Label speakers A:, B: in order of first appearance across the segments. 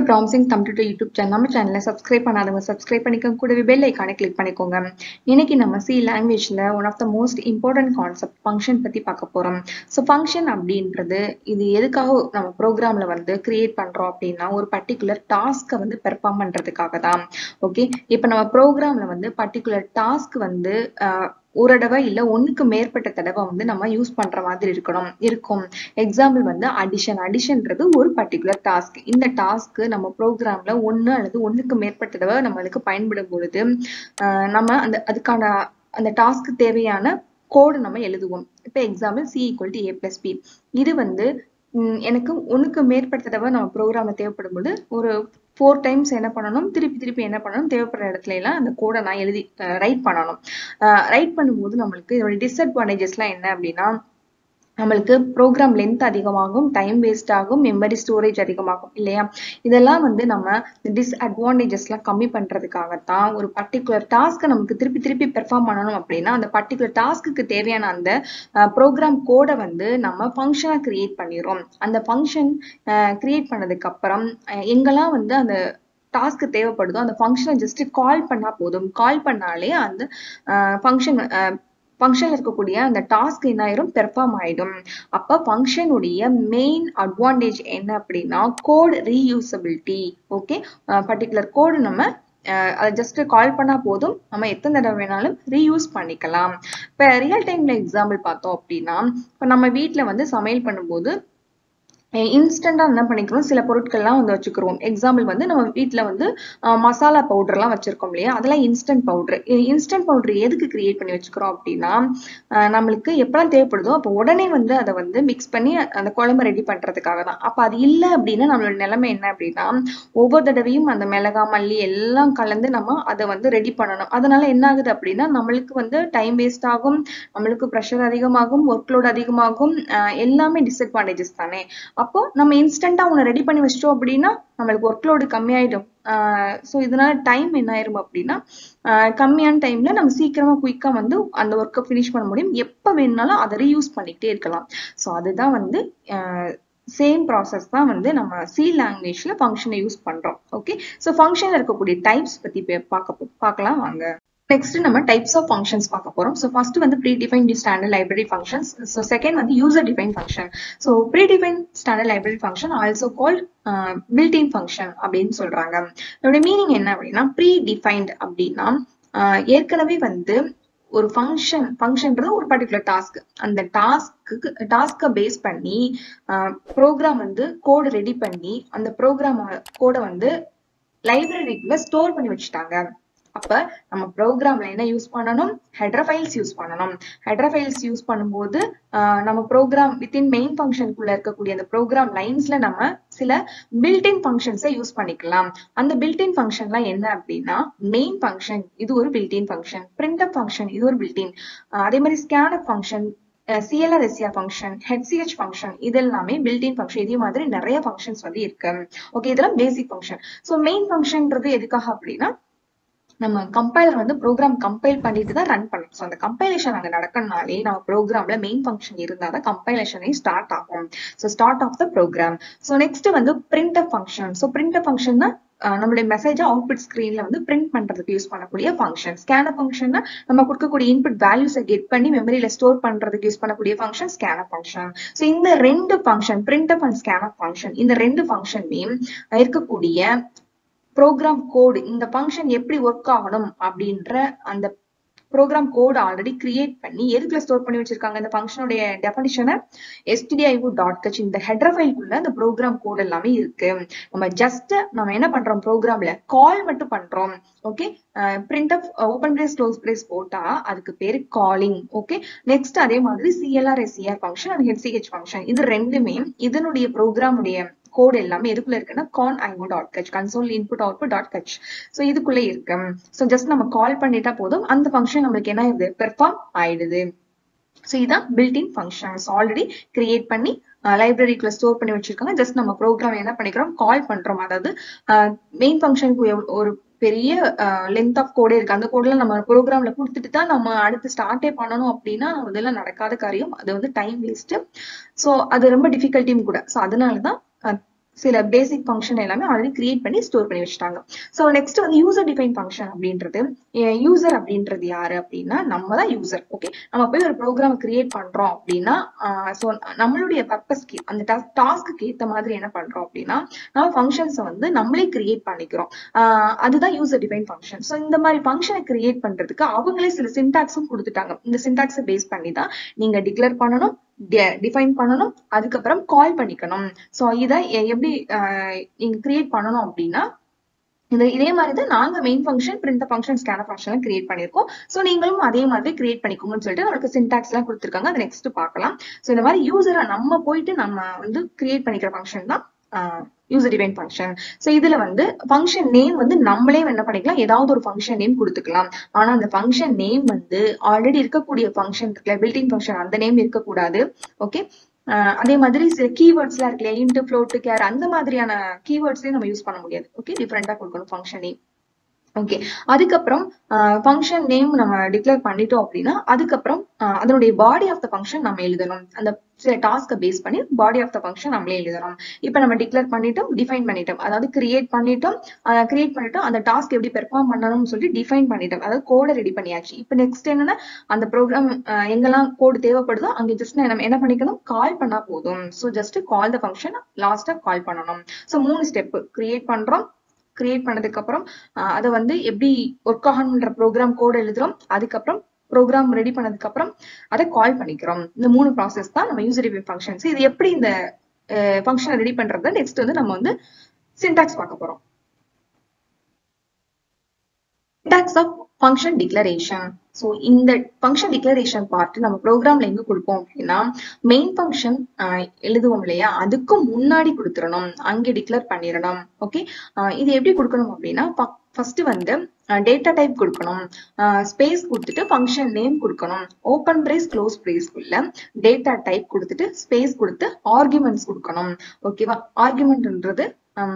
A: Promising computer YouTube channel நம்ம சேனலை subscribe பண்ணாதவங்க சப்ஸ்கிரைப் பண்ணிக்கோங்க கூடவே பெல் ஐக்கானை கிளிக் பண்ணிக்கோங்க இன்னைக்கு நம்ம சி லாங்குவேஜ்ல one of the most important concept function பத்தி பார்க்க போறோம் ஸோ ஃபங்க்ஷன் அப்படின்றது இது எதுக்காக நம்ம ப்ரோக்ராம்ல வந்து கிரியேட் பண்றோம் அப்படின்னா ஒரு பர்டிகுலர் டாஸ்க்கை வந்து பெர்ஃபார்ம் பண்றதுக்காக தான் ஓகே இப்போ நம்ம ப்ரோக்ராம்ல வந்து பர்டிகுலர் டாஸ்க் வந்து ஆஹ், ஒரு தடவை இல்ல ஒண்ணுக்கு மேற்பட்ட தடவை வந்து நம்ம யூஸ் பண்ற மாதிரி இருக்கணும் இருக்கும் எக்ஸாம்பிள் வந்து அடிஷன் அடிஷன்ன்றது ஒரு பர்டிகுலர் டாஸ்க் இந்த டாஸ்க் நம்ம ப்ரோக்ராம்ல ஒண்ணு அல்லது ஒண்ணுக்கு மேற்பட்ட தடவை நம்மளுக்கு பயன்படும் பொழுது ஆஹ் நம்ம அந்த அதுக்கான அந்த டாஸ்க்கு தேவையான கோடு நம்ம எழுதுவோம் இப்போ example C equal to A plus B இது வந்து ம், எனக்கு ஒண்ணுக்கு மேற்பட்ட தடவை நம்ம ப்ரோக்ராம்ல தேவைப்படும் போது ஒரு ஃபோர் டைம்ஸ் என்ன பண்ணணும் திருப்பி திருப்பி என்ன பண்ணணும் தேவைப்படுற இடத்துல எல்லாம் அந்த கோடை நான் எழுதி ரைட் பண்ணணும் ரைட் பண்ணும்போது நம்மளுக்கு இதோட டிஸ்அட்வான்டேஜஸ்லாம் என்ன அப்படின்னா நம்மளுக்கு ப்ரோக்ராம் லென்த் அதிகமாகும் டைம் வேஸ்ட் ஆகும் மெமரி ஸ்டோரேஜ் அதிகமாகும் இல்லையா இதெல்லாம் வந்து நம்ம டிஸ்அட்வான்டேஜஸ்லாம் கம்மி பண்றதுக்காகத்தான் ஒரு பர்டிகுலர் டாஸ்க்கை நமக்கு திருப்பி திருப்பி பெர்ஃபார்ம் பண்ணணும் அப்படின்னா அந்த பர்டிகுலர் டாஸ்க்கு தேவையான அந்த ப்ரோக்ராம் கோடை வந்து நம்ம ஃபங்க்ஷனாக கிரியேட் பண்ணிடுறோம் அந்த ஃபங்க்ஷன் கிரியேட் பண்ணதுக்கு அப்புறம் அஹ் எங்கெல்லாம் வந்து அந்த டாஸ்க் தேவைப்படுதோ அந்த ஃபங்க்ஷனை ஜஸ்ட் கால் பண்ணா போதும் கால் பண்ணாலே அந்த ஃபங்க்ஷன் ஃபங்க்ஷன்ல இருக்கக்கூடிய அந்த டாஸ்க் என்ன ஆயிரும் பெர்ஃபார்ம் ஆயிடும் அப்ப ஃபங்க்ஷனுடைய மெயின் அட்வான்டேஜ் என்ன அப்படின்னா code reusability okay particular code நம்ம அஹ் அதை ஜஸ்ட் கால் பண்ணா போதும் நம்ம எத்தனை தடவை வேணாலும் ரீயூஸ் பண்ணிக்கலாம் இப்ப ரியல் டைம்ல எக்ஸாம்பிள் பார்த்தோம் அப்படின்னா இப்ப நம்ம வீட்ல வந்து சமையல் பண்ணும்போது இன்ஸ்டண்டா என்ன பண்ணிக்கிறோம் சில பொருட்கள்லாம் வந்து வச்சுக்கிறோம் எக்ஸாம்பிள் வந்து நம்ம வீட்ல வந்து அஹ், மசாலா பவுடர்லாம் வச்சிருக்கோம் இல்லையா அதெல்லாம் இன்ஸ்டன்ட் பவுடர் இன்ஸ்டன்ட் பவுடர் எதுக்கு கிரியேட் பண்ணி வச்சுக்கிறோம் அப்படின்னா அஹ், நம்மளுக்கு எப்பெல்லாம் தேவைப்படுதோ அப்போ உடனே வந்து அதை வந்து மிக்ஸ் பண்ணி அந்த குழம்பு ரெடி பண்றதுக்காக தான் அப்ப அது இல்லை அப்படின்னா நம்மளோட நிலைமை என்ன அப்படின்னா ஒவ்வொரு தடவையும் அந்த மிளகா மல்லி எல்லாம் கலந்து நம்ம அதை வந்து ரெடி பண்ணணும் அதனால என்ன ஆகுது அப்படின்னா நம்மளுக்கு வந்து டைம் வேஸ்ட் ஆகும் நம்மளுக்கு ப்ரெஷர் அதிகமாகும் ஒர்க் லோட் அதிகமாகும் அஹ், எல்லாமே டிஸ்அட்வான்டேஜஸ் தானே அப்போ நம்ம இன்ஸ்டன்டா ஒன்று ரெடி பண்ணி வச்சிட்டோம் அப்படின்னா நம்மளுக்கு ஒர்க் லோடு கம்மியாயிடும் ஸோ இதனால டைம் என்ன ஆயிரும் அப்படின்னா ஆஹ் கம்மியான டைம்ல நம்ம சீக்கிரமா குயிக்கா வந்து அந்த ஒர்க்கை ஃபினிஷ் பண்ண முடியும் எப்போ வேணுனாலும் அதை ரீயூஸ் பண்ணிக்கிட்டே இருக்கலாம் ஸோ அதுதான் வந்து சேம் ப்ராசஸ் தான் வந்து நம்ம சி லாங்குவேஜ்ல ஃபங்க்ஷனை யூஸ் பண்றோம் ஓகே ஸோ ஃபங்க்ஷன்ல இருக்கக்கூடிய டைப்ஸ் பத்தி பே- பார்க்க போ- பார்க்கலாம் வாங்க நெக்ஸ்ட் நம்ம டைப்ஸ் ஆஃப் ஃபங்க்ஷன்ஸ் பார்க்க போறோம் ஸோ ஃபர்ஸ்ட் வந்து pre define standard library functions so second வந்து user define function so pre define standard library function also called built in function அப்படின்னு சொல்றாங்க இதோட மீனிங் என்ன அப்படின்னா ப்ரீ டிஃபைன்ட் அப்படின்னா ஆஹ் ஏற்கனவே வந்து ஒரு ஃபங்க்ஷன் ஃபங்க்ஷன்றது ஒரு பர்டிகுலர் டாஸ்க் அந்த டாஸ்க்கு டாஸ்க்கை பேஸ் பண்ணி ப்ரோக்ராம் வந்து கோடு ரெடி பண்ணி அந்த ப்ரோக்ராம் கோடை வந்து லைப்ரரிக்குள்ள ஸ்டோர் பண்ணி வச்சுட்டாங்க அப்ப நம்ம ப்ரோக்ராம்ல என்ன யூஸ் பண்ணணும் ஹெடர் ஃபைல்ஸ் யூஸ் பண்ணணும் ஹெடர் ஃபைல்ஸ் யூஸ் பண்ணும்போது ஆஹ் நம்ம ப்ரோக்ராம் வித்தின் மெயின் ஃபங்க்ஷனுக்குள்ள இருக்கக்கூடிய அந்த ப்ரோக்ராம் லைன்ஸ்ல நம்ம சில பில்டின் ஃபங்க்ஷன்ஸை யூஸ் பண்ணிக்கலாம் அந்த பில்டின் ஃபங்க்ஷன்லாம் என்ன அப்படின்னா மெயின் ஃபங்க்ஷன் இது ஒரு பில்டின் ஃபங்க்ஷன் பிரிண்டப் ஃபங்க்ஷன் இது ஒரு பில்டின் அதே மாதிரி scanf function CLR SCR function HCH function இது எல்லாமே பில்டின் ஃபங்க்ஷன் இதே மாதிரி நிறைய ஃபங்க்ஷன்ஸ் வந்து இருக்கு ஓகே இதெல்லாம் பேசிக் ஃபங்க்ஷன் ஸோ மெயின் ஃபங்க்ஷன்ன்றது எதுக்காக அப்படின்னா நம்ம கம்பைலர் வந்து ப்ரோக்ராம் கம்பைல் பண்ணிட்டு தான் ரன் பண்ணும் ஸோ அந்த கம்பைலேஷன் அங்கே நடக்கணும்னாலே நம்ம ப்ரோக்ராம்ல மெயின் ஃபங்க்ஷன் இருந்தால் தான் கம்பைலேஷனே ஸ்டார்ட் ஆகும் so start of the program so next வந்து பிரிண்ட் ஃபங்க்ஷன் ஸோ பிரிண்ட் ஃபங்க்ஷன்னா நம்மளுடைய மெசேஜை அவுட்புட் ஸ்க்ரீன்ல வந்து பிரிண்ட் பண்றதுக்கு யூஸ் பண்ணக்கூடிய ஃபங்க்ஷன் ஸ்கேனர் ஃபங்க்ஷன்னா நம்ம கொடுக்கக்கூடிய இன்புட் வேல்யூஸை கெட் பண்ணி மெமரியில ஸ்டோர் பண்றதுக்கு யூஸ் பண்ணக்கூடிய ஃபங்க்ஷன் ஸ்கேனர் ஃபங்க்ஷன் ஸோ இந்த ரெண்டு function print and scanner function இந்த ரெண்டு ஃபங்க்ஷனுமே இருக்கக்கூடிய ப்ரோக்ராம் கோடு இந்த ஃபங்க்ஷன் எப்படி ஒர்க் ஆகணும் அப்படின்ற அந்த ப்ரோக்ராம் கோட் ஆல்ரெடி கிரியேட் பண்ணி எதுக்குள்ள ஸ்டோர் பண்ணி வச்சிருக்காங்க இந்த ஃபங்க்ஷனுடைய டெஃபனிஷனை stdio டாட் கச் இந்த ஹெடர் ஃபைல்குள்ள இந்த ப்ரோக்ராம் கோட் எல்லாமே இருக்கு நம்ம ஜஸ்ட் நம்ம என்ன பண்றோம் ப்ரோக்ராம்ல கால் மட்டும் பண்றோம் okay printf open brace close brace போட்டா அதுக்கு பேரு காலிங் ஓகே நெக்ஸ்ட் அதே மாதிரி CLR SCR function and getch function இது ரெண்டுமே இதனுடைய ப்ரோக்ராமுடைய கோட் எல்லாமே எதுக்குள்ள இருக்குன்னா conio dot H console input output dot H so இதுக்குள்ள இருக்கு ஸோ ஜஸ்ட் நம்ம கால் பண்ணிட்டா போதும் அந்த ஃபங்க்ஷன் நம்மளுக்கு என்ன ஆயிடுது பெர்ஃபார்ம் ஆயிடுது ஸோ இதான் பில்டின் ஃபங்க்ஷன்ஸ் ஆல்ரெடி கிரியேட் பண்ணி லைப்ரரிக்குள்ள ஸ்டோர் பண்ணி வச்சிருக்காங்க ஜஸ்ட் நம்ம ப்ரோக்ராம் என்ன பண்ணிக்கிறோம் கால் பண்றோம் அதாவது மெயின் ஃபங்க்ஷனுக்கு ஒரு பெரிய லென்த் ஆஃப் கோடே இருக்கு அந்த கோட்ல நம்ம ப்ரோக்ராம்ல கொடுத்துட்டு தான் நம்ம அடுத்து ஸ்டார்ட்டே பண்ணணும் அப்படின்னா அதெல்லாம் நடக்காத காரியம் அது வந்து டைம் வேஸ்ட் ஸோ அது ரொம்ப டிஃபிகல்ட்டியும் கூட ஸோ அதனால தான் சில பேசிக் ஃபங்க்ஷன் எல்லாமே ஆல்ரெடி கிரியேட் பண்ணி ஸ்டோர் பண்ணி வச்சுட்டாங்க ஸோ நெக்ஸ்ட் வந்து யூசர் டிஃபைன் ஃபங்க்ஷன் அப்படின்றது யூசர் அப்படின்றது யாரு அப்படின்னா நம்ம தான் யூசர் ஓகே நம்ம போய் ஒரு ப்ரோக்ராம் கிரியேட் பண்றோம் அப்படின்னா ஸோ நம்மளுடைய பர்பஸ்க்கு அந்த டாஸ்க்கு ஏற்ற மாதிரி என்ன பண்றோம் அப்படின்னா நம்ம ஃபங்க்ஷன்ஸை வந்து நம்மளே கிரியேட் பண்ணிக்கிறோம் ஆஹ் அதுதான் யூசர் டிஃபைன் ஃபங்க்ஷன் ஸோ இந்த மாதிரி ஃபங்க்ஷனை கிரியேட் பண்றதுக்கு அவங்களே சில சின்டாக்ஸும் கொடுத்துட்டாங்க இந்த சின்டாக்ஸை பேஸ் பண்ணி தான் நீங்க டிக்ளேர் பண்ணணும் டிஃபைன் பண்ணணும் அதுக்கப்புறம் கால் பண்ணிக்கணும் ஸோ இதை எ- எப்படி ஆஹ் நீங்க கிரியேட் பண்ணணும் அப்படின்னா இது இதே மாதிரி தான் நாங்க main function print function scanner function create பண்ணிருக்கோம் ஸோ நீங்களும் அதே மாதிரி கிரியேட் பண்ணிக்கோங்கன்னு சொல்லிட்டு நமக்கு சின்டாக்ஸ் எல்லாம் கொடுத்துருக்காங்க அதை நெக்ஸ்ட் பார்க்கலாம் ஸோ இந்த மாதிரி யூசரை நம்ம போயிட்டு நம்ம வந்து கிரியேட் பண்ணிக்கிற ஃபங்க்ஷன் தான் யூசர் டிவைன் ஃபங்க்ஷன் ஸோ இதுல வந்து ஃபங்க்ஷன் நேம் வந்து நம்மளே என்ன பண்ணிக்கலாம் ஏதாவது ஒரு ஃபங்க்ஷன் நேம் கொடுத்துக்கலாம் ஆனா அந்த ஃபங்க்ஷன் நேம் வந்து ஆல்ரெடி இருக்கக்கூடிய ஃபங்க்ஷன் இருக்குல்ல பில்டிங் ஃபங்க்ஷன் அந்த நேம் இருக்கக்கூடாது ஓகே அதே மாதிரி சில கீவேர்ட்ஸ்லாம் இருக்கு இல்லையா இன்ட்டு ஃப்ளோட்டு கேர் அந்த மாதிரியான கீவேர்ட்ஸையும் நம்ம யூஸ் பண்ண முடியாது ஓகே டிஃப்ரெண்டா கொடுக்கணும் ஃபங்க்ஷன் நேம் ஓகே அதுக்கப்புறம் ஃபங்க்ஷன் நேம் நம்ம டிக்ளேர் பண்ணிட்டோம் அப்படின்னா அதுக்கப்புறம் ஆஹ் அதனுடைய பாடி ஆஃப் த ஃபங்க்ஷன் நம்ம எழுதணும் அந்த சில டாஸ்க்கை பேஸ் பண்ணி பாடி ஆஃப் த ஃபங்க்ஷன் நம்மளே எழுதணும் இப்போ நம்ம டிக்ளேர் பண்ணிட்டோம் டிஃபைன் பண்ணிட்டோம் அதாவது கிரியேட் பண்ணிட்டோம் கிரியேட் பண்ணிட்டோம் அந்த டாஸ்க் எப்படி பெர்ஃபார்ம் பண்ணணும்னு சொல்லி டிஃபைன் பண்ணிட்டோம் அதாவது கோடை ரெடி பண்ணியாச்சு இப்போ நெக்ஸ்ட் என்னன்னா அந்த ப்ரோக்ராம் எங்கெல்லாம் கோடு தேவைப்படுதோ அங்க ஜஸ்ட் நம்ம என்ன பண்ணிக்கணும் கால் பண்ணா போதும் so just call the function லாஸ்டா கால் பண்ணணும் ஸோ மூணு ஸ்டெப் கிரியேட் பண்றோம் கிரியேட் பண்ணதுக்கு அப்புறம் ஆஹ் அதை வந்து எப்படி ஒர்க் ஆகணுன்ற ப்ரோக்ராம் கோட் எழுதுறோம் அதுக்கப்புறம் ப்ரோக்ராம் ரெடி பண்ணதுக்கு அப்புறம் அதை கால் பண்ணிக்கிறோம் இந்த மூணு ப்ராசஸ் தான் நம்ம யூசர் டிஃபைன் ஃபங்க்ஷன்ஸ் இது எப்படி இந்த ஃபங்க்ஷனை ரெடி பண்றது நெக்ஸ்ட் வந்து நம்ம வந்து சின்டாக்ஸ் பார்க்க போறோம் syntax of function declaration so இந்த ஃபங்க்ஷன் டிக்ளரேஷன் பார்ட் நம்ம ப்ரோக்ராம்ல எங்க கொடுப்போம் அப்படின்னா மெயின் ஃபங்க்ஷன் எழுதுவோம் இல்லையா அதுக்கு முன்னாடி கொடுத்துடணும் அங்கே டிக்ளேர் பண்ணிடணும் ஓகே இது எப்படி கொடுக்கணும் அப்படின்னா ஃபர்ஸ்ட் வந்து டேட்டா டைப் கொடுக்கணும் ஸ்பேஸ் கொடுத்துட்டு ஃபங்க்ஷன் நேம் கொடுக்கணும் ஓப்பன் பிரேஸ் க்ளோஸ் பிரேஸ்க்குள்ள டேட்டா டைப் கொடுத்துட்டு ஸ்பேஸ் கொடுத்து ஆர்குமெண்ட்ஸ் கொடுக்கணும் ஓகேவா ஆர்குமெண்ட்ன்றது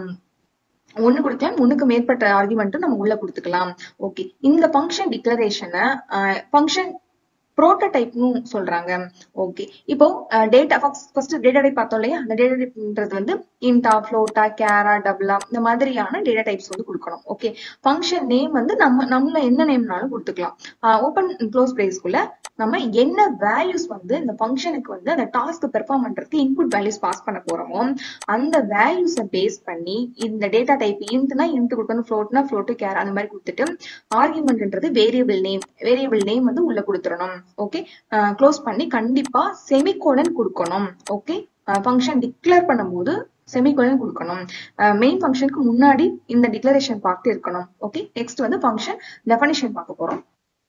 A: ஒண்ணு கொடுக்கலாம் ஒண்ணுக்கு மேற்பட்ட ஆர்குமெண்ட்டும் நம்ம உள்ள கொடுத்துக்கலாம் ஓகே இந்த ஃபங்க்ஷன் டிக்ளரேஷனை ஃபங்க்ஷன் ப்ரோட்டோடைப்னு சொல்றாங்க ஓகே இப்போ டேட்டா ஃபர்ஸ்ட் டேட்டா டைப் பார்த்தோம் இல்லையா அந்த டேட்டா டைப்ன்றது வந்து இன்டா ஃப்ளோட்டா கேரா டபுளா இந்த மாதிரியான டேட்டா டைப்ஸ் வந்து கொடுக்கணும் ஓகே ஃபங்க்ஷன் நேம் வந்து நம்ம நம்மள என்ன நேம்னாலும் கொடுத்துக்கலாம் ஓப்பன் க்ளோஸ் பிளேஸ்க்குள்ள நம்ம என்ன வேல்யூஸ் வந்து இந்த ஃபங்க்ஷனுக்கு வந்து அந்த டாஸ்க் பெர்ஃபார்ம் பண்றதுக்கு இன்புட் வேல்யூஸ் பாஸ் பண்ண போறோமோ அந்த வேல்யூஸை பேஸ் பண்ணி இந்த டேட்டா டைப் இன்ட்னா இன்ட் கொடுக்கணும் ஃப்ளோட்னா ஃப்ளோட்டு கேர் அந்த மாதிரி கொடுத்துட்டு ஆர்குமெண்ட்ன்றது வேரியபிள் நேம் வேரியபிள் நேம் வந்து உள்ள கொடுத்துடணும் ஓகே க்ளோஸ் பண்ணி கண்டிப்பா செமிகோலன் கொடுக்கணும் ஓகே ஃபங்க்ஷன் டிக்ளேர் பண்ணும்போது செமிகோலன் கொடுக்கணும் மெயின் ஃபங்க்ஷனுக்கு முன்னாடி இந்த டிக்ளரேஷன் பார்ட் இருக்கணும் ஓகே நெக்ஸ்ட் வந்து ஃபங்க்ஷன் டெஃபனிஷன் பார்க்க போறோம்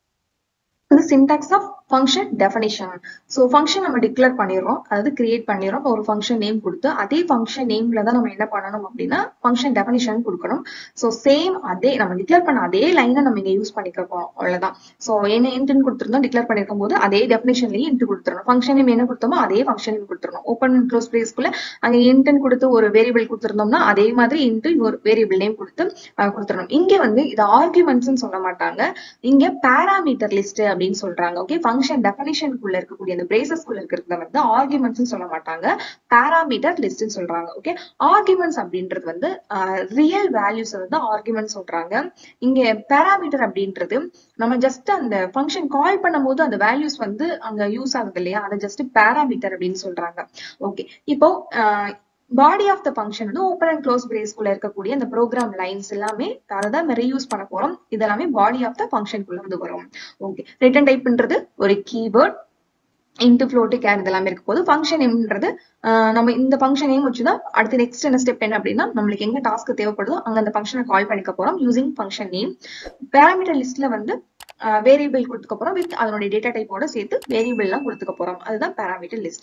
A: வந்து syntax of function definition so function நம்ம டிக்ளேர் பண்ணிடுறோம் அதாவது கிரியேட் பண்ணிடுறோம் ஒரு ஃபங்க்ஷன் நேம் கொடுத்து அதே ஃபங்க்ஷன் நேம்ல தான் நம்ம என்ன பண்ணணும் அப்படின்னா ஃபங்க்ஷன் டெஃபனிஷன் கொடுக்கணும் ஸோ சேம் அதே நம்ம டிக்ளேர் பண்ண அதே லைனை நம்ம இங்க யூஸ் பண்ணிக்கிறோம் அவ்வளவுதான் ஸோ என்ன இன்ட்னு கொடுத்துருந்தோம் டிக்ளேர் பண்ணிருக்கும் போது அதே டெஃபினேஷன்லயே இன்ட் கொடுத்துடணும் ஃபங்க்ஷன் நேம் என்ன கொடுத்தோமோ அதே ஃபங்க்ஷன் நேம் கொடுத்துடணும் ஓப்பன் அண்ட் க்ளோஸ் பிளேஸ்க்குள்ள அங்க இன்ட்னு கொடுத்து ஒரு வேரியபிள் கொடுத்துருந்தோம்னா அதே மாதிரி இன்ட் ஒரு வேரியபிள் நேம் கொடுத்து கொடுத்துடணும் இங்க வந்து இது ஆர்குமெண்ட்ஸ்னு சொல்ல மாட்டாங்க இங்க பேராமீட்டர் லிஸ்ட் அப்படின்னு சொல்றாங்க ஓகே ஃபங்க்ஷன் டெஃபினிஷனுக்குள்ள இருக்கக்கூடிய அந்த பிரேசஸ்க்குள்ள இருக்கிறத வந்து ஆர்குமெண்ட்ஸ் சொல்ல மாட்டாங்க பேராமீட்டர் லிஸ்ட்னு சொல்றாங்க ஓகே ஆர்குமெண்ட்ஸ் அப்படின்றது வந்து ரியல் வேல்யூஸ் வந்து ஆர்குமெண்ட் சொல்றாங்க இங்க பேராமீட்டர் அப்படின்றது நம்ம ஜஸ்ட் அந்த ஃபங்க்ஷன் கால் பண்ணும்போது அந்த வேல்யூஸ் வந்து அங்க யூஸ் ஆகுது இல்லையா அதை ஜஸ்ட் பேராமீட்டர் அப்படின்னு சொல்றாங்க ஓகே இப்போ பாடி ஆஃப் த ஃபங்க்ஷன் வந்து ஓப்பன் அண்ட் க்ளோஸ் பிரேஸ்க்குள்ள இருக்கக்கூடிய அந்த ப்ரோக்ராம் லைன்ஸ் எல்லாமே அதை தான் நம்ம ரீயூஸ் பண்ண போறோம் இதெல்லாமே பாடி ஆஃப் த ஃபங்க்ஷனுக்குள்ள வந்து வரும் ஓகே ரிட்டன் டைப்ன்றது ஒரு கீவேர்ட் இன்ட்டு ஃப்ளோட்டு கேர் இதெல்லாமே இருக்க போது ஃபங்க்ஷன் நேம்ன்றது நம்ம இந்த ஃபங்க்ஷன் நேம் வச்சுதான் அடுத்து நெக்ஸ்ட் என்ன ஸ்டெப் என்ன அப்படின்னா நம்மளுக்கு எங்க டாஸ்க் தேவைப்படுதோ அங்க அந்த ஃபங்க்ஷனை கால் பண்ணிக்க போறோம் யூசிங் ஃபங்க்ஷன் நேம் பேராமீட்டர் லிஸ்ட்ல வந்து வேரியபிள் கொடுத்துக்க போறோம் வித் அதனுடைய டேட்டா டைப்போட சேர்த்து வேரியபிள் எல்லாம் கொடுத்துக்க போறோம் அதுதான் parameter list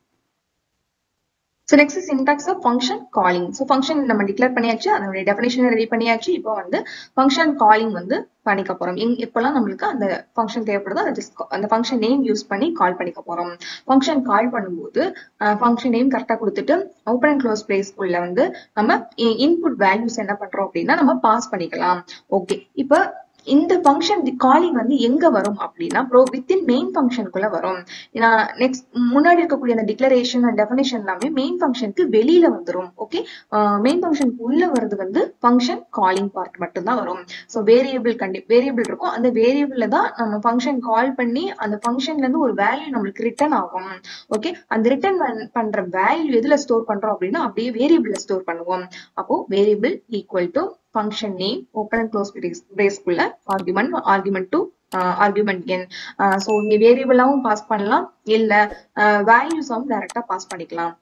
A: so next syntax of function calling so function நம்ம டிக்ளேர் பண்ணியாச்சு அதனுடைய டெஃபினேஷன் ரெடி பண்ணியாச்சு இப்போ வந்து ஃபங்க்ஷன் காலிங் வந்து பண்ணிக்க போறோம் எங் எப்பெல்லாம் நம்மளுக்கு அந்த ஃபங்க்ஷன் தேவைப்படுதோ அதை ஜஸ்ட் அந்த ஃபங்க்ஷன் நேம் யூஸ் பண்ணி கால் பண்ணிக்க போறோம் ஃபங்க்ஷன் கால் பண்ணும்போது ஃபங்க்ஷன் நேம் கரெக்டாக கொடுத்துட்டு ஓப்பன் அண்ட் க்ளோஸ் பிளேஸ்க்குள்ள வந்து நம்ம இன்புட் வேல்யூஸ் என்ன பண்றோம் அப்படின்னா நம்ம பாஸ் பண்ணிக்கலாம் ஓகே இப்போ இந்த ஃபங்க்ஷன் காலிங் வந்து எங்க வரும் அப்படின்னா ப்ரோ வித்தின் மெயின் ஃபங்க்ஷனுக்குள்ள வரும் நெக்ஸ்ட் முன்னாடி இருக்கக்கூடிய அந்த டிக்ளரேஷன் அண்ட் டெஃபினேஷன் எல்லாமே மெயின் ஃபங்க்ஷனுக்கு வெளியில வந்துரும் ஓகே மெயின் ஃபங்க்ஷனுக்கு உள்ள வருது வந்து ஃபங்க்ஷன் காலிங் பார்ட் மட்டும் தான் வரும் ஸோ வேரியபிள் கண்டி வேரியபிள் இருக்கும் அந்த வேரியபிள்ல தான் நம்ம ஃபங்க்ஷன் கால் பண்ணி அந்த ஃபங்க்ஷன்ல இருந்து ஒரு வேல்யூ நம்மளுக்கு ரிட்டர்ன் ஆகும் ஓகே அந்த ரிட்டர்ன் பண்ற வேல்யூ எதுல ஸ்டோர் பண்றோம் அப்படின்னா அப்படியே வேரியபிள்ல ஸ்டோர் பண்ணுவோம் அப்போ variable equal to function name open and close brace braceக்குள்ள argument argument to argument n so இங்க வேரியபிளாவும் பாஸ் பண்ணலாம் இல்ல வேல்யூஸாவும் டைரக்டா பாஸ் பண்ணிக்கலாம்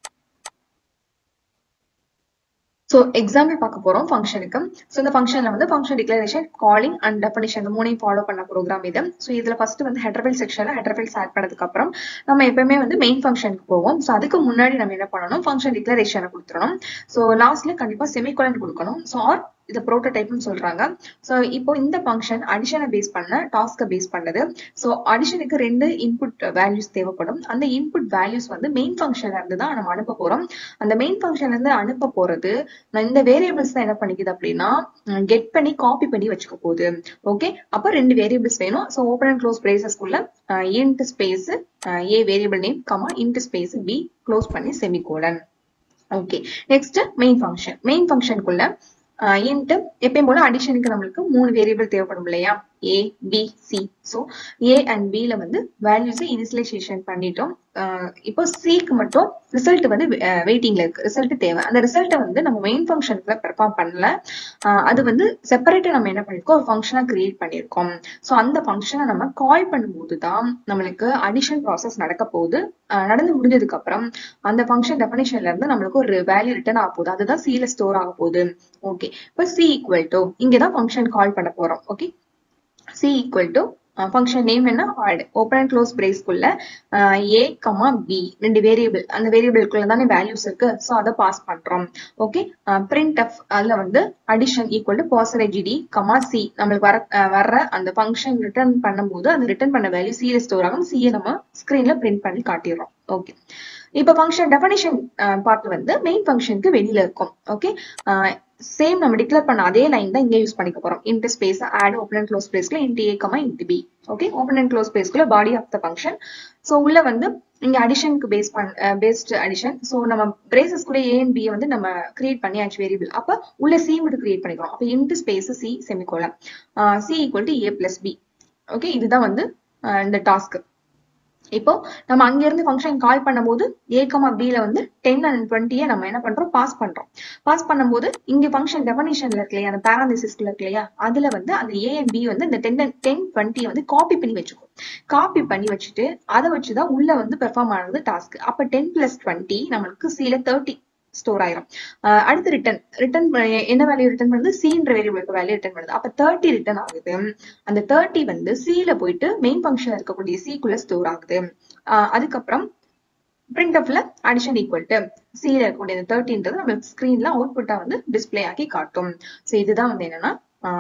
A: ஸோ எக்ஸாம்பிள் பார்க்க போறோம் ஃபங்க்ஷனுக்கு ஸோ இந்த ஃபங்க்ஷன்ல வந்து function declaration calling and definition இந்த மூணையும் ஃபாலோ பண்ண ப்ரோக்ராம் இது ஸோ இதுல ஃபர்ஸ்ட் வந்து ஹெட்ரஃபைல் செக்ஷன்ல ஹெட்ரஃபைல்ஸ் ஆட் பண்ணதுக்கு அப்புறம் நம்ம எப்பவுமே வந்து மெயின் ஃபங்க்ஷனுக்கு போவோம் ஸோ அதுக்கு முன்னாடி நம்ம என்ன பண்ணணும் ஃபங்க்ஷன் டிக்ளரேஷனை கொடுத்துடணும் ஸோ லாஸ்ட்ல கண்டிப்பா செமிகோலன் கொடுக்கணும் ஸோ ஆர் இதை ப்ரோட்டோடைப்னு சொல்றாங்க ஸோ இப்போ இந்த ஃபங்க்ஷன் அடிஷனை பேஸ் பண்ண டாஸ்கை பேஸ் பண்ணது ஸோ அடிஷனுக்கு ரெண்டு இன்புட் வேல்யூஸ் தேவைப்படும் அந்த இன்புட் வேல்யூஸ் வந்து மெயின் ஃபங்க்ஷன்ல இருந்து தான் நம்ம அனுப்ப போறோம் அந்த மெயின் ஃபங்க்ஷன்ல இருந்து அனுப்ப போறது இந்த வேரியபிள்ஸ் தான் என்ன பண்ணிக்குது அப்படின்னா கெட் பண்ணி காப்பி பண்ணி வச்சுக்க போகுது ஓகே அப்ப ரெண்டு வேரியபிள்ஸ் வேணும் ஸோ ஓப்பன் அண்ட் க்ளோஸ் பிரேசஸ்க்குள்ள int space A variable name comma int space B close பண்ணி semicolon okay next main function main ஃபங்க்ஷனுக்குள்ள இன்ட்டு எப்பயும் போல அடிஷனுக்கு நம்மளுக்கு மூணு வேரியபிள் தேவைப்படும் இல்லையா A B C so A and பில வந்து வேல்யூஸை இனிஷியலைசேஷன் பண்ணிட்டோம் இப்போ சிக்கு மட்டும் ரிசல்ட் வந்து வெயிட்டிங்ல இருக்கு ரிசல்ட் தேவை அந்த ரிசல்ட்டை வந்து நம்ம மெயின் ஃபங்க்ஷனுக்குள்ள பெர்ஃபார்ம் பண்ணல அது வந்து செப்பரேட்டா நம்ம என்ன பண்ணிருக்கோம் ஒரு ஃபங்க்ஷனா கிரியேட் பண்ணிருக்கோம் ஸோ அந்த ஃபங்க்ஷனை நம்ம கால் பண்ணும்போது தான் நம்மளுக்கு அடிஷன் ப்ராசஸ் நடக்க போகுது நடந்து முடிஞ்சதுக்கு அப்புறம் அந்த ஃபங்க்ஷன் டெஃபினேஷன்ல இருந்து நம்மளுக்கு ஒரு வேல்யூ ரிட்டர்ன் ஆக போகுது அதுதான் சில ஸ்டோர் ஆக போகுது ஓகே இப்போ சி ஈக்குவல் டு இங்கதான் ஃபங்க்ஷன் கால் பண்ண போறோம் okay C equal to function name என்ன ஆட் ஓப்பன் அண்ட் க்ளோஸ் பிரேஸ்க்குள்ள ஏ கமா பி ரெண்டு வேரியபிள் அந்த வேரியபிள்குள்ள தானே வேல்யூஸ் இருக்கு ஸோ அதை பாஸ் பண்றோம் ஓகே பிரிண்ட் எஃப் அதுல வந்து addition equal to percentage d comma C நம்மளுக்கு வர வர்ற அந்த ஃபங்க்ஷன் ரிட்டர்ன் பண்ணும்போது அந்த ரிட்டர்ன் பண்ண வேல்யூ சியில ஸ்டோர் ஆகும் சியை நம்ம ஸ்கிரீன்ல பிரிண்ட் பண்ணி காட்டிடுறோம் ஓகே இப்போ ஃபங்க்ஷன் டெஃபனிஷன் பார்ட் வந்து மெயின் ஃபங்க்ஷனுக்கு வெளியில இருக்கும் ஓகே சேம் நம்ம டிக்ளேர் பண்ண அதே லைன் தான் இங்க யூஸ் பண்ணிக்க போறோம் int space add open and close ஸ்பேஸ்ல int A comma int B okay open and close ஸ்பேஸ்க்குள்ள body of the function so உள்ள வந்து இங்க அடிஷனுக்கு பேஸ் பண்ண பேஸ்ட் அடிஷன் ஸோ நம்ம பிரேசஸ் கூட ஏ அண்ட் பி வந்து நம்ம கிரியேட் பண்ணியாச்சு வேரியபிள் அப்ப உள்ள சி மட்டும் கிரியேட் பண்ணிக்கிறோம் அப்ப int space C semicolon C equal to A plus B okay இதுதான் வந்து இந்த டாஸ்க் இப்போ நம்ம அங்க இருந்து ஃபங்க்ஷன் கால் பண்ணும்போது ஏ கமா பில வந்து டென் அண்ட் டுவெண்ட்டியை நம்ம என்ன பண்றோம் பாஸ் பண்றோம் பாஸ் பண்ணும்போது இங்க ஃபங்க்ஷன் டெஃபனிஷன்ல இருக்கு இல்லையா அந்த பேராந்திசிஸ்ல இருக்கு இல்லையா அதுல வந்து அந்த ஏ அண்ட் பி வந்து இந்த டென் டென் டுவெண்ட்டியை வந்து காப்பி பண்ணி வச்சுக்கும் காப்பி பண்ணி வச்சுட்டு அதை வச்சுதான் உள்ள வந்து பெர்ஃபார்ம் ஆனது டாஸ்க் அப்ப டென் பிளஸ் டுவெண்ட்டி நம்மளுக்கு சில தேர்ட்டி ஸ்டோர் ஆயிரும் அடுத்து ரிட்டர்ன் ரிட்டர்ன் என்ன வேல்யூ ரிட்டர்ன் பண்ணுது சின்ற வேரியபிளுக்கு வேல்யூ ரிட்டர்ன் பண்ணுது அப்ப தேர்ட்டி ரிட்டர்ன் ஆகுது அந்த தேர்ட்டி வந்து சில போயிட்டு மெயின் ஃபங்க்ஷன் இருக்கக்கூடிய சிக்குள்ள ஸ்டோர் ஆகுது அதுக்கப்புறம் பிரிண்ட் அப்ல அடிஷன் ஈக்குவல் டு சில இருக்கக்கூடிய இந்த தேர்ட்டின்றது நம்மளுக்கு ஸ்கிரீன்ல அவுட்புட்டா வந்து டிஸ்பிளே ஆக்கி காட்டும் ஸோ இதுதான் வந்து என்னன்னா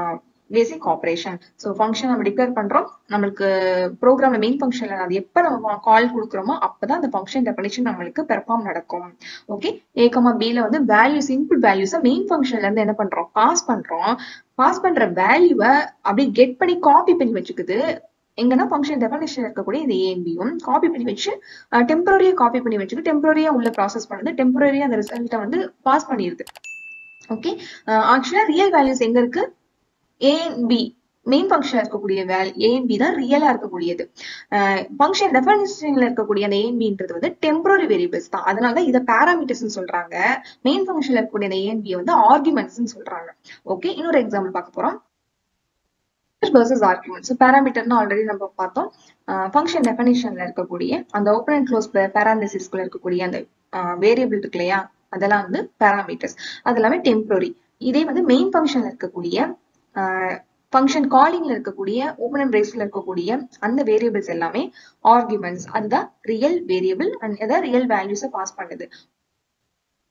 A: பேசிக் ஆப்ரேஷன் ஸோ ஃபங்க்ஷன் நம்ம டிக்ளேர் பண்றோம் நம்மளுக்கு ப்ரோக்ராம்ல மெயின் ஃபங்க்ஷன்ல அது எப்போ நம்ம கால் கொடுக்குறோமோ அப்பதான் அந்த ஃபங்க்ஷன் டெஃபினேஷன் நம்மளுக்கு பெர்ஃபார்ம் நடக்கும் ஓகே ஏகமா பில வந்து வேல்யூஸ் இன்புட் வேல்யூஸை மெயின் ஃபங்க்ஷன்ல இருந்து என்ன பண்றோம் பாஸ் பண்றோம் பாஸ் பண்ற வேல்யூவை அப்படியே கெட் பண்ணி காப்பி பண்ணி வச்சுக்குது எங்கன்னா ஃபங்க்ஷன் டெஃபினேஷன் இருக்கக்கூடிய இந்த ஏஎம்பியும் காப்பி பண்ணி வச்சு டெம்பரரியா காப்பி பண்ணி வச்சுட்டு டெம்பரரியா உள்ள ப்ராசஸ் பண்ணுது டெம்பரரியா அந்த ரிசல்ட்டை வந்து பாஸ் பண்ணிடுது ஓகே ஆக்சுவலா ரியல் வேல்யூஸ் எங்க இருக்கு ஏஎன்பி மெயின் ஃபங்க்ஷன் இருக்கக்கூடிய வேல் ஏஎன்பி தான் ரியலா இருக்கக்கூடியது ஃபங்க்ஷன் டெஃபினிஷன்ல இருக்கக்கூடிய அந்த ஏஎன்பின்றது வந்து டெம்பரரி வேரியபிள்ஸ் தான் அதனால தான் இதை பேராமீட்டர்ஸ் சொல்றாங்க மெயின் ஃபங்க்ஷன்ல இருக்கக்கூடிய அந்த ஏஎன்பி வந்து ஆர்குமெண்ட்ஸ் சொல்றாங்க ஓகே இன்னொரு எக்ஸாம்பிள் பார்க்க போறோம் versus argument. So parameterனா ஆல்ரெடி நம்ம பார்த்தோம் ஃபங்க்ஷன் டெஃபினிஷன்ல இருக்கக்கூடிய அந்த ஓப்பன் அண்ட் க்ளோஸ் பேராந்திசிஸ்குள்ள இருக்கக்கூடிய அந்த வேரியபிள் இருக்கு இல்லையா அதெல்லாம் வந்து பேராமீட்டர்ஸ் அது எல்லாமே டெம்பரரி இதே வந்து மெயின் ஃபங்க்ஷன்ல இருக்கக்கூடிய ஃபங்க்ஷன் காலிங்ல இருக்கக்கூடிய ஓப்பன் அண்ட் பிரேஸ்ல இருக்கக்கூடிய அந்த வேரியபிள்ஸ் எல்லாமே ஆர்குமெண்ட்ஸ் அதுதான் ரியல் வேரியபிள் அண்ட் எதாவது ரியல் வேல்யூஸை பாஸ் பண்ணுது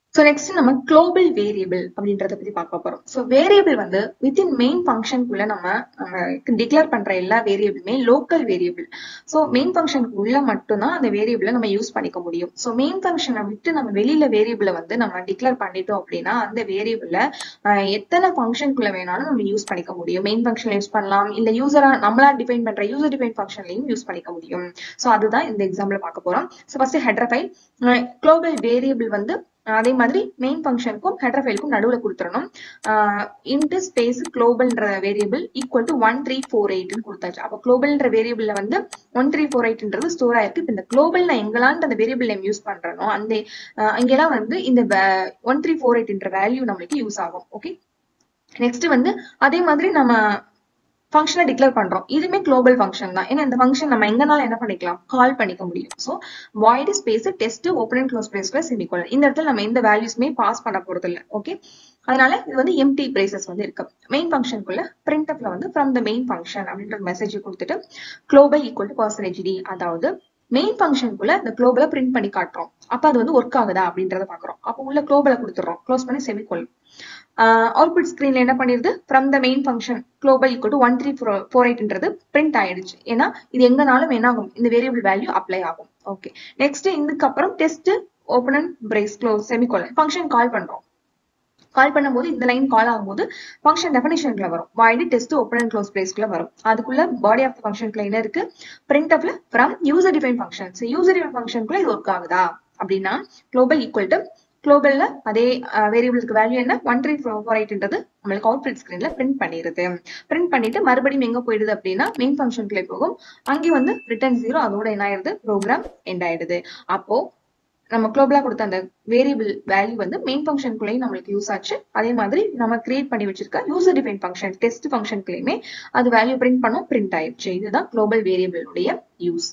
A: ஸோ நெக்ஸ்ட் நம்ம குளோபல் வேரியபிள் அப்படின்றத பத்தி பார்க்க போறோம் ஸோ வேரியபிள் வந்து வித்தின் மெயின் ஃபங்க்ஷனுக்குள்ள நம்ம டிக்ளேர் பண்ற எல்லா வேரியபிளுமே லோக்கல் வேரியபிள் ஸோ மெயின் ஃபங்க்ஷனுக்குள்ள மட்டும்தான் அந்த வேரியபிளை நம்ம யூஸ் பண்ணிக்க முடியும் ஸோ மெயின் ஃபங்க்ஷனை விட்டு நம்ம வெளியில வேரியபிளை வந்து நம்ம டிக்ளேர் பண்ணிட்டோம் அப்படின்னா அந்த வேரியபிளை எத்தனை ஃபங்க்ஷனுக்குள்ள வேணாலும் நம்ம யூஸ் பண்ணிக்க முடியும் மெயின் ஃபங்க்ஷன்ல யூஸ் பண்ணலாம் இல்ல யூசரா நம்மளா டிஃபைன் பண்ற யூசர் டிஃபைன் ஃபங்க்ஷன்லையும் யூஸ் பண்ணிக்க முடியும் ஸோ அதுதான் இந்த எக்ஸாம்பிள் பார்க்க போறோம் so first header file global variable வந்து அதே மாதிரி மெயின் ஃபங்க்ஷனுக்கும் ஹெட்ரர் ஃபைலுக்கும் நடுவில் கொடுத்துடணும் இன்ட்டு ஸ்பேஸ் குளோபல்ன்ற variable equal to one three four எயிட்னு கொடுத்தாச்சு அப்போ குளோபல்ன்ற வேரியபிள்ல வந்து ஒன் த்ரீ ஃபோர் எயிட்ன்றது ஸ்டோர் ஆயிருக்கு இப்போ இந்த குளோபல் நான் எங்கெல்லாம் அந்த வேரியபிள் நேம் யூஸ் பண்றனோ அந்த இங்கெல்லாம் வந்து இந்த ஒன் த்ரீ ஃபோர் எயிட்ன்ற வேல்யூ நம்மளுக்கு யூஸ் ஆகும் ஓகே நெக்ஸ்ட் வந்து அதே மாதிரி நம்ம ஃபங்க்ஷனை டிக்ளேர் பண்றோம் இதுவுமே குளோபல் ஃபங்க்ஷன் தான் ஏன்னா இந்த ஃபங்க்ஷன் நம்ம எங்கனாலும் என்ன பண்ணிக்கலாம் கால் பண்ணிக்க முடியும் so void space test open and close பிரேஸ்ல செமிகோலன் இந்த இடத்துல நம்ம எந்த வேல்யூஸ்மே பாஸ் பண்ண போறது இல்லை ஓகே அதனால இது வந்து எம்டி பிரேசஸ் வந்து இருக்கு மெயின் ஃபங்க்ஷனுக்குள்ள பிரிண்ட் அப்ல வந்து ஃப்ரம் த மெயின் ஃபங்க்ஷன் அப்படின்ற மெசேஜ் கொடுத்துட்டு global equal to percentage d அதாவது மெயின் ஃபங்க்ஷனுக்குள்ள இந்த குளோபலை பிரிண்ட் பண்ணி காட்டுறோம் அப்ப அது வந்து ஒர்க் ஆகுதா அப்படின்றத பாக்குறோம் அப்போ உள்ள குளோபலை கொடுத்துறோம் க்ளோஸ் பண்ணி செமிகோலன் அவுட்புட் ஸ்கிரீன்ல என்ன பண்ணிருது from the main function global equal to one three four எயிட்ன்றது பிரிண்ட் ஆயிடுச்சு ஏன்னா இது எங்கனாலும் என்ன ஆகும் இந்த வேரியபிள் வேல்யூ அப்ளை ஆகும் ஓகே நெக்ஸ்ட் இதுக்கு அப்புறம் test open and brace close semicolon function call பண்றோம் கால் பண்ணும்போது இந்த லைன் கால் ஆகும்போது ஃபங்க்ஷன் டெஃபினேஷன்ல வரும் void test open and close பிரேஸ்க்குள்ள வரும் அதுக்குள்ள பாடி ஆஃப் ஃபங்க்ஷனுக்குள்ள என்ன இருக்கு பிரிண்ட் அப்ல from user define functions user define ஃபங்க்ஷனுக்குள்ள இது ஒர்க் ஆகுதா அப்படின்னா குளோபல் ஈக்குவல் டு குளோபல்ல அதே வேரியபிளுக்கு வேல்யூ என்ன ஒன் த்ரீ ஃபோர் எயிட்ன்றது நம்மளுக்கு அவுட்புட் ஸ்கிரீன்ல பிரிண்ட் பண்ணிடுது பிரிண்ட் பண்ணிட்டு மறுபடியும் எங்க போயிடுது அப்படின்னா மெயின் ஃபங்க்ஷனுக்குள்ளே போகும் அங்கே வந்து ரிட்டர்ன் ஜீரோ அதோட என்ன ஆயிடுது ப்ரோக்ராம் எண்ட் ஆயிடுது அப்போ நம்ம குளோபலா கொடுத்த அந்த வேரியபிள் வேல்யூ வந்து மெயின் ஃபங்க்ஷனுக்குள்ளேயும் நம்மளுக்கு யூஸ் ஆச்சு அதே மாதிரி நம்ம கிரியேட் பண்ணி வச்சிருக்க யூசர் டிஃபைன் ஃபங்க்ஷன் டெஸ்ட் ஃபங்க்ஷனுக்குள்ளேயுமே அது வேல்யூ பிரிண்ட் பண்ணோம் பிரிண்ட் ஆயிடுச்சு இதுதான் குளோபல் வேரியபிளுடைய யூஸ்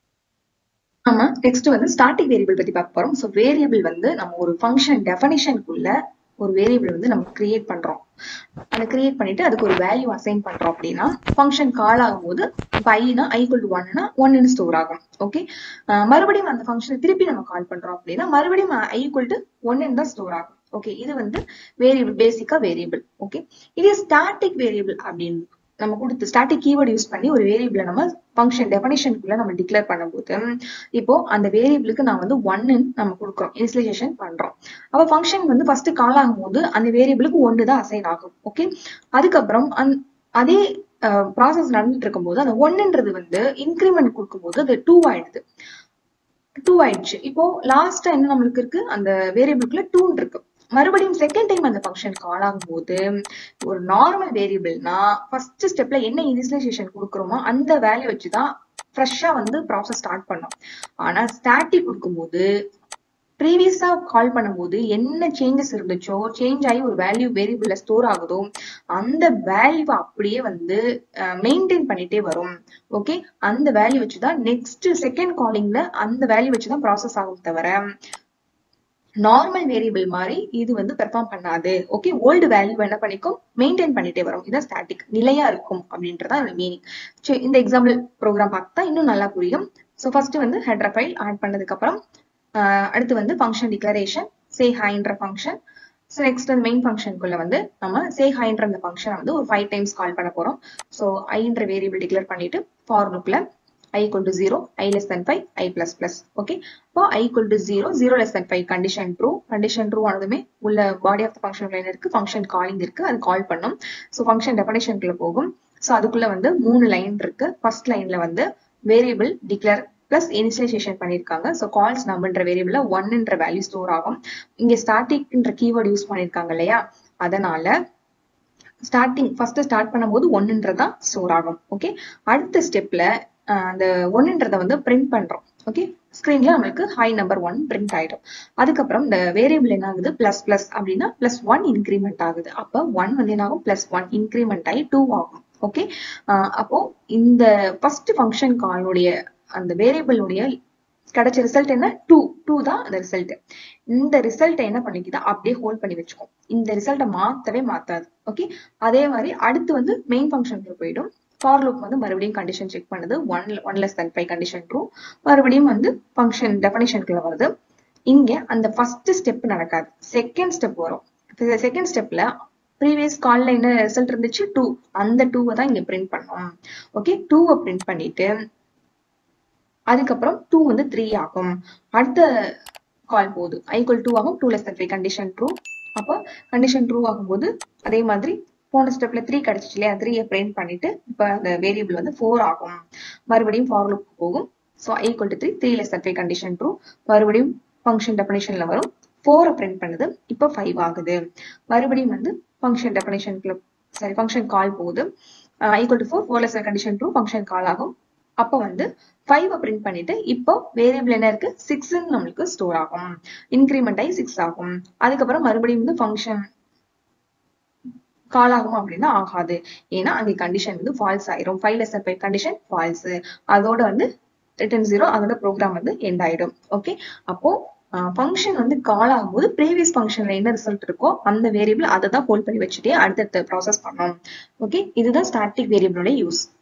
A: நம்ம நெக்ஸ்ட் வந்து ஸ்டாட்டிக் வேரியபிள் பத்தி பார்க்க போறோம் ஸோ வேரியபிள் வந்து நம்ம ஒரு ஃபங்க்ஷன் டெஃபனிஷனுக்குள்ள ஒரு வேரியபிள் வந்து நம்ம கிரியேட் பண்றோம் அதை கிரியேட் பண்ணிட்டு அதுக்கு ஒரு வேல்யூ அசைன் பண்றோம் அப்படின்னா ஃபங்க்ஷன் கால் ஆகும்போது இப்போ ஐனா ஐக்குவல் டு ஒன்னா ஒன்னு ஸ்டோர் ஆகும் ஓகே மறுபடியும் அந்த ஃபங்க்ஷனை திருப்பி நம்ம கால் பண்றோம் அப்படின்னா மறுபடியும் ஐ ஈக்குவல் டு ஒன்னு தான் ஸ்டோர் ஆகும் ஓகே இது வந்து வேரியபிள் பேசிக்கா வேரியபிள் ஓகே இது ஸ்டாட்டிக் வேரியபிள் அப்படின்னு நம்ம கொடுத்து ஸ்டாட்டிக் கீவேர்டு யூஸ் பண்ணி ஒரு வேரியபிளை நம்ம ஃபங்க்ஷன் டெஃபனிஷனுக்குள்ள நம்ம டிக்ளேர் பண்ணும்போது இப்போ அந்த வேரியபிளுக்கு நான் வந்து ஒன்னு நம்ம கொடுக்குறோம் இனிஷியலைசேஷன் பண்றோம் அப்ப ஃபங்க்ஷன் வந்து ஃபர்ஸ்ட் கால் ஆகும்போது அந்த வேரியபிளுக்கு ஒன்று தான் அசைன் ஆகும் ஓகே அதுக்கப்புறம் அந் அதே ப்ராசஸ் நடந்துட்டு இருக்கும்போது அந்த ஒன்னுன்றது வந்து இன்க்ரிமெண்ட் கொடுக்கும்போது அது டூ ஆயிடுது டூ ஆயிடுச்சு இப்போ லாஸ்டா என்ன நம்மளுக்கு இருக்கு அந்த வேரியபிளுக்குள்ள டூன் இருக்கு மறுபடியும் செகண்ட் டைம் அந்த ஃபங்க்ஷன் கால் ஆகும்போது ஒரு நார்மல் வேரியபிள்னா ஃபர்ஸ்ட் ஸ்டெப்ல என்ன இனிஷியலைசேஷன் கொடுக்குறோமோ அந்த வேல்யூ வச்சுதான் ஃப்ரெஷ்ஷா வந்து ப்ராசஸ் ஸ்டார்ட் பண்ணோம் ஆனா ஸ்டாட்டிக் கொடுக்கும்போது ப்ரீவியஸா கால் பண்ணும்போது என்ன சேஞ்சஸ் இருந்துச்சோ சேஞ்ச் ஆகி ஒரு வேல்யூ வேரியபிள்ல ஸ்டோர் ஆகுதோ அந்த வேல்யூ அப்படியே வந்து மெயின்டைன் பண்ணிட்டே வரும் ஓகே அந்த வேல்யூ வச்சுதான் நெக்ஸ்ட் செகண்ட் காலிங்ல அந்த வேல்யூ வச்சுதான் ப்ராசஸ் ஆகும் தவிர நார்மல் வேரியபிள் மாதிரி இது வந்து பெர்ஃபார்ம் பண்ணாது ஓகே ஓல்டு வேல்யூ என்ன பண்ணிக்கும் மெயின்டைன் பண்ணிட்டே வரும் இதான் ஸ்டாட்டிக் நிலையா இருக்கும் அப்படின்றதா மீனிங் சரி இந்த எக்ஸாம்பிள் ப்ரோக்ராம் பார்த்தா இன்னும் நல்லா புரியும் ஸோ ஃபர்ஸ்ட் வந்து ஹெட்ரர் ஃபைல் ஆட் பண்ணதுக்கு அப்புறம் அடுத்து வந்து ஃபங்க்ஷன் டிக்ளரேஷன் சே ஹைன்ற ஃபங்க்ஷன் ஸோ நெக்ஸ்ட் அந்த மெயின் ஃபங்க்ஷனுக்குள்ள வந்து நம்ம சே ஹைன்ற அந்த ஃபங்க்ஷனை வந்து ஒரு ஃபைவ் டைம்ஸ் கால் பண்ண போறோம் ஸோ ஐன்ற வேரியபிள் டிக்ளேர் பண்ணிட்டு ஃபார் லுக்ல i equal to 0, i less than 5, i plus plus. Okay. இப்போ i equal to 0, 0 less than 5 condition true. Condition true ஆனதுமே உள்ள body of the function line இருக்கு, function calling இருக்கு, அது கால் பண்ணும். So function definition குள்ள போகும். So அதுக்குள்ள வந்து மூணு லைன் இருக்கு. ஃபர்ஸ்ட் லைன்ல வந்து வேரியபிள் டிக்ளேர் பிளஸ் இனிஷியலைசேஷன் பண்ணிருக்காங்க ஸோ கால்ஸ் நம்பர்ன்ற வேரியபிள்ல ஒன்ன்ற வேல்யூ ஸ்டோர் ஆகும் இங்க ஸ்டார்டிக்ன்ற கீவேர்டு யூஸ் பண்ணிருக்காங்க இல்லையா அதனால ஸ்டார்டிங் ஃபர்ஸ்ட் ஸ்டார்ட் பண்ணும்போது ஒன்னுன்றதான் ஸ்டோர் ஆகும் ஓகே அடுத்த ஸ்டெப்ல அந்த ஒன்னுன்றத வந்து பிரிண்ட் பண்றோம் ஓகே ஸ்கிரீன்ல நம்மளுக்கு ஹை நம்பர் ஒன் பிரிண்ட் ஆயிடும் அதுக்கப்புறம் இந்த வேரியபிள் என்ன ஆகுது பிளஸ் பிளஸ் அப்படின்னா பிளஸ் ஒன் இன்க்ரிமெண்ட் ஆகுது அப்போ ஒன் வந்து என்ன ஆகும் பிளஸ் ஒன் இன்க்ரிமெண்ட் ஆகி டூ ஆகும் ஓகே அப்போ இந்த ஃபர்ஸ்ட் ஃபங்க்ஷன் காலுடைய அந்த வேரியபிளுடைய கிடைச்ச ரிசல்ட் என்ன டூ டூ தான் அந்த ரிசல்ட் இந்த ரிசல்ட்டை என்ன பண்ணிக்குதா அப்படியே ஹோல்ட் பண்ணி வச்சுக்கோம் இந்த ரிசல்ட்டை மாத்தவே மாத்தாது ஓகே அதே மாதிரி அடுத்து வந்து மெயின் ஃபங்க்ஷனுக்கு போயிடும் ஃபார் லூப் வந்து மறுபடியும் கண்டிஷன் செக் பண்ணுது one one less than five condition true மறுபடியும் வந்து ஃபங்க்ஷன் டெஃபனிஷனுக்குள்ள வருது இங்க அந்த ஃபர்ஸ்ட் ஸ்டெப் நடக்காது செகண்ட் ஸ்டெப் வரும் செகண்ட் ஸ்டெப்ல ப்ரீவியஸ் கால்ல என்ன ரிசல்ட் இருந்துச்சு டூ அந்த டூவை தான் இங்க பிரிண்ட் பண்ணோம் ஓகே டூவை பிரிண்ட் பண்ணிட்டு அதுக்கப்புறம் டூ வந்து த்ரீ ஆகும் அடுத்த கால் போகுது ஐக்குவல் டூ ஆகும் two less three condition true அப்போ கண்டிஷன் ட்ரூ ஆகும்போது அதே மாதிரி போன ஸ்டெப்ல த்ரீ கிடைச்சிச்சு இல்லையா த்ரீயை பிரிண்ட் பண்ணிட்டு இப்போ அந்த வேரியபிள் வந்து ஃபோர் ஆகும் மறுபடியும் ஃபார் லுக் போகும் so equal to three three less three condition true மறுபடியும் ஃபங்க்ஷன் டெஃபினேஷன்ல வரும் ஃபோரை பிரிண்ட் பண்ணுது இப்போ ஃபைவ் ஆகுது மறுபடியும் வந்து ஃபங்க்ஷன் டெஃபினேஷன்ல சாரி ஃபங்க்ஷன் கால் போகுது equal to four four less condition true function call ஆகும் அப்போ வந்து ஃபைவ் பிரிண்ட் பண்ணிட்டு இப்போ வேரியபிள் என்ன இருக்கு சிக்ஸ் நம்மளுக்கு ஸ்டோர் ஆகும் இன்க்ரிமெண்ட் ஆகி சிக்ஸ் ஆகும் அதுக்கப்புறம் மறுபடியும் வந்து ஃபங்க்ஷன் கால் ஆகும் அப்படின்னா ஆகாது ஏன்னா அங்கே கண்டிஷன் வந்து ஃபால்ஸ் ஆயிரும் five less five condition false அதோட வந்து ரிட்டர்ன் ஜீரோ அதோட ப்ரோக்ராம் வந்து எண்ட் ஆயிடும் ஓகே அப்போ ஃபங்க்ஷன் வந்து கால் ஆகும்போது ப்ரீவியஸ் ஃபங்க்ஷன்ல என்ன ரிசல்ட் இருக்கோ அந்த வேரியபிள் அதை தான் ஹோல்ட் பண்ணி வச்சுட்டே அடுத்தடுத்த ப்ராசஸ் பண்ணோம் ஓகே இதுதான் ஸ்டாட்டிக் வேரியபிளோட யூஸ்